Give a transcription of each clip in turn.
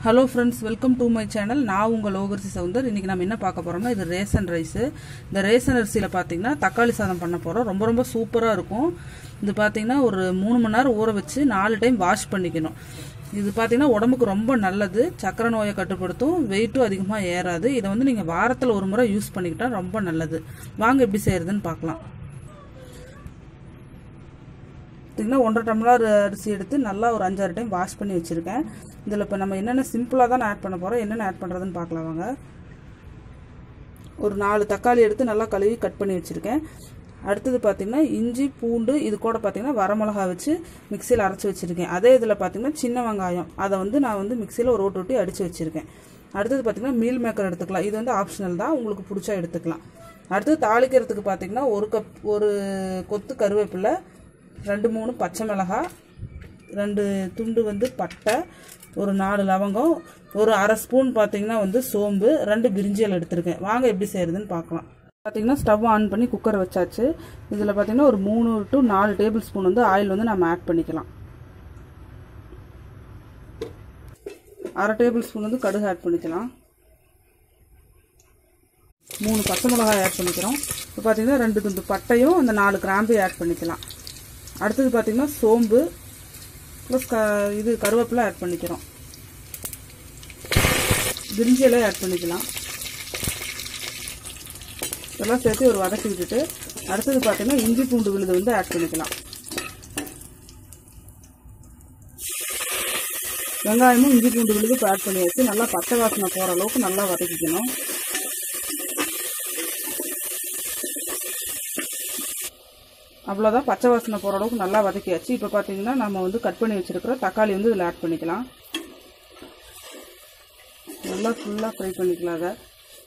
hello friends welcome to my channel நான் உங்கள் லோகரிசி சவுந்தர் இன்றைக்கி நம்ம என்ன பார்க்க போகிறோம்னா இது ரேசன் ரைஸு இந்த ரேசன் அரிசியில் பார்த்தீங்கன்னா தக்காளி சாதம் பண்ண போகிறோம் ரொம்ப ரொம்ப சூப்பராக இருக்கும் இது பார்த்தீங்கன்னா ஒரு மூணு மணி நேரம் ஊற வச்சு நாலு டைம் வாஷ் பண்ணிக்கணும் இது பார்த்தீங்கன்னா உடம்புக்கு ரொம்ப நல்லது சக்கரை நோயை கட்டுப்படுத்தும் வெயிட்டும் அதிகமாக ஏறாது இதை வந்து நீங்கள் வாரத்தில் ஒரு முறை யூஸ் பண்ணிக்கிட்டா ரொம்ப நல்லது வாங்க எப்படி செய்கிறதுன்னு பார்க்கலாம் பார்த்தீங்கன்னா ஒன்றரை டம்ளர் அரிசி எடுத்து நல்லா ஒரு அஞ்சாறு டைம் வாஷ் பண்ணி வச்சுருக்கேன் இதில் இப்போ நம்ம என்னென்ன சிம்பிளாக தான் ஆட் பண்ண போகிறோம் என்னென்ன ஆட் பண்ணுறதுன்னு பார்க்கலாம் வாங்க ஒரு நாலு தக்காளி எடுத்து நல்லா கழுவி கட் பண்ணி வச்சுருக்கேன் அடுத்தது பார்த்திங்கன்னா இஞ்சி பூண்டு இது கூட பார்த்திங்கன்னா வரமிளகா வச்சு மிக்சியில் அரைச்சி வச்சுருக்கேன் அதே இதில் பார்த்திங்கன்னா சின்ன வெங்காயம் அதை வந்து நான் வந்து மிக்சியில் ஒரு ஓட்டு ஓட்டி அடித்து வச்சுருக்கேன் அடுத்தது பார்த்திங்கன்னா மீல் மேக்கர் எடுத்துக்கலாம் இது வந்து ஆப்ஷனல் தான் உங்களுக்கு பிடிச்சா எடுத்துக்கலாம் அடுத்தது தாளிக்கிறதுக்கு பார்த்திங்கன்னா ஒரு கப் ஒரு கொத்து கருவேப்பிலை ரெண்டு மூணு பச்சை மிளகாய் ரெண்டு துண்டு வந்து பட்டை ஒரு நாலு லவங்கம் ஒரு அரை ஸ்பூன் பார்த்தீங்கன்னா வந்து சோம்பு ரெண்டு பிரிஞ்சியல் எடுத்திருக்கேன் வாங்க எப்படி செய்கிறதுன்னு பார்க்கலாம் பார்த்தீங்கன்னா ஸ்டவ் ஆன் பண்ணி குக்கரை வச்சாச்சு இதில் பார்த்தீங்கன்னா ஒரு மூணு டு நாலு டேபிள் ஸ்பூன் வந்து ஆயில் வந்து நம்ம ஆட் பண்ணிக்கலாம் அரை டேபிள் ஸ்பூன் வந்து கடுகு ஆட் பண்ணிக்கலாம் மூணு பச்சை மிளகாய் ஆட் பண்ணிக்கிறோம் இப்போ பார்த்தீங்கன்னா ரெண்டு துண்டு பட்டையும் அந்த நாலு கிராம்பையும் ஆட் பண்ணிக்கலாம் அடுத்தது பார்த்திங்கன்னா சோம்பு ப்ளஸ் க இது கருவேப்பிலை ஆட் பண்ணிக்கிறோம் பிரிஞ்சியெல்லாம் ஆட் பண்ணிக்கலாம் இதெல்லாம் சேர்த்து ஒரு வதக்கி விட்டுட்டு அடுத்தது பார்த்திங்கன்னா இஞ்சி பூண்டு விழுது வந்து ஆட் பண்ணிக்கலாம் வெங்காயமும் இஞ்சி பூண்டு விழுது இப்போ ஆட் பண்ணியாச்சு நல்லா பச்சை வாசனை போகிற அளவுக்கு நல்லா வதக்கிக்கணும் அவ்வளோதான் பச்சை வாசனை போகிற அளவுக்கு நல்லா வதக்கியாச்சு இப்போ பார்த்தீங்கன்னா நம்ம வந்து கட் பண்ணி வச்சுருக்கிற தக்காளி வந்து இதில் ஆட் பண்ணிக்கலாம் நல்லா ஃபுல்லாக ஃப்ரை பண்ணிக்கலாம் அதை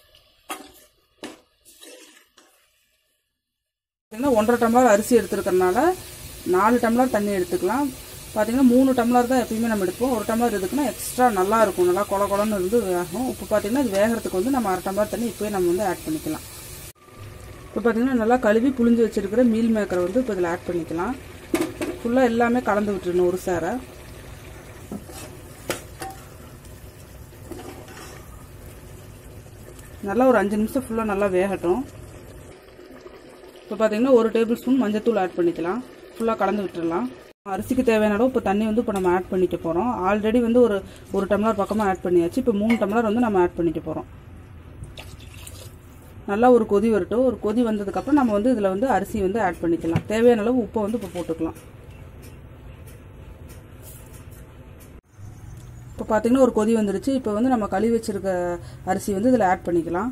பார்த்தீங்கன்னா ஒன்றரை டம்ளர் அரிசி எடுத்துருக்கறனால நாலு டம்ளர் தண்ணி எடுத்துக்கலாம் பார்த்தீங்கன்னா மூணு டம்ளர் தான் எப்பயுமே நம்ம எடுப்போம் ஒரு டம்ளர் எதுக்குன்னா எக்ஸ்ட்ரா நல்லா இருக்கும் நல்லா கொல கொலன்னு இருந்து வேகும் இப்போ பார்த்தீங்கன்னா இது வேகிறதுக்கு வந்து நம்ம அரை டம்ளர் தண்ணி இப்போயே நம்ம வந்து ஆட் பண்ணிக்கலாம் இப்போ பார்த்தீங்கன்னா நல்லா கழுவி புளிஞ்சு வச்சுருக்கிற மீல் மேக்கரை வந்து இப்போ இதில் ஆட் பண்ணிக்கலாம் ஃபுல்லாக எல்லாமே கலந்து விட்டுருணும் ஒரு சேரை நல்லா ஒரு அஞ்சு நிமிஷம் ஃபுல்லாக நல்லா வேகட்டும் இப்போ பார்த்தீங்கன்னா ஒரு டேபிள் ஸ்பூன் மஞ்சத்தூள் ஆட் பண்ணிக்கலாம் ஃபுல்லாக கலந்து விட்டுடலாம் அரிசிக்கு தேவையான அளவு இப்போ தண்ணி வந்து இப்போ நம்ம ஆட் பண்ணிக்க போகிறோம் ஆல்ரெடி வந்து ஒரு ஒரு டம்ளர் பக்கமாக ஆட் பண்ணியாச்சு இப்போ மூணு டம்ளர் வந்து நம்ம ஆட் பண்ணிக்க போகிறோம் நல்லா ஒரு கொதி வரட்டும் ஒரு கொதி வந்ததுக்கப்புறம் நம்ம வந்து இதில் வந்து அரிசி வந்து ஆட் பண்ணிக்கலாம் தேவையான அளவு உப்பை வந்து இப்போ போட்டுக்கலாம் இப்போ பார்த்தீங்கன்னா ஒரு கொதி வந்துடுச்சு இப்போ வந்து நம்ம கழுவி வச்சிருக்க அரிசி வந்து இதில் ஆட் பண்ணிக்கலாம்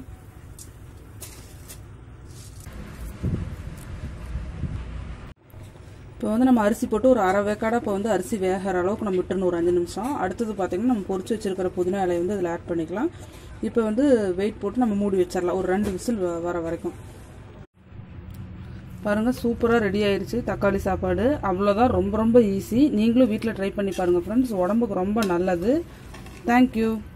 இப்போ வந்து நம்ம அரிசி போட்டு ஒரு அரை வேக்காடாக இப்போ வந்து அரிசி வேகிற அளவுக்கு நம்ம விட்டுணும் ஒரு அஞ்சு நிமிஷம் அடுத்தது பார்த்திங்கன்னா நம்ம பொறிச்சு வச்சுருக்கிற புதினா இலையை வந்து இதில் ஆட் பண்ணிக்கலாம் இப்போ வந்து வெயிட் போட்டு நம்ம மூடி வச்சிடலாம் ஒரு ரெண்டு விசில் வர வரைக்கும் பாருங்கள் சூப்பராக ரெடி ஆயிடுச்சு தக்காளி சாப்பாடு அவ்வளோதான் ரொம்ப ரொம்ப ஈஸி நீங்களும் வீட்டில் ட்ரை பண்ணி பாருங்கள் ஃப்ரெண்ட்ஸ் உடம்புக்கு ரொம்ப நல்லது தேங்க்யூ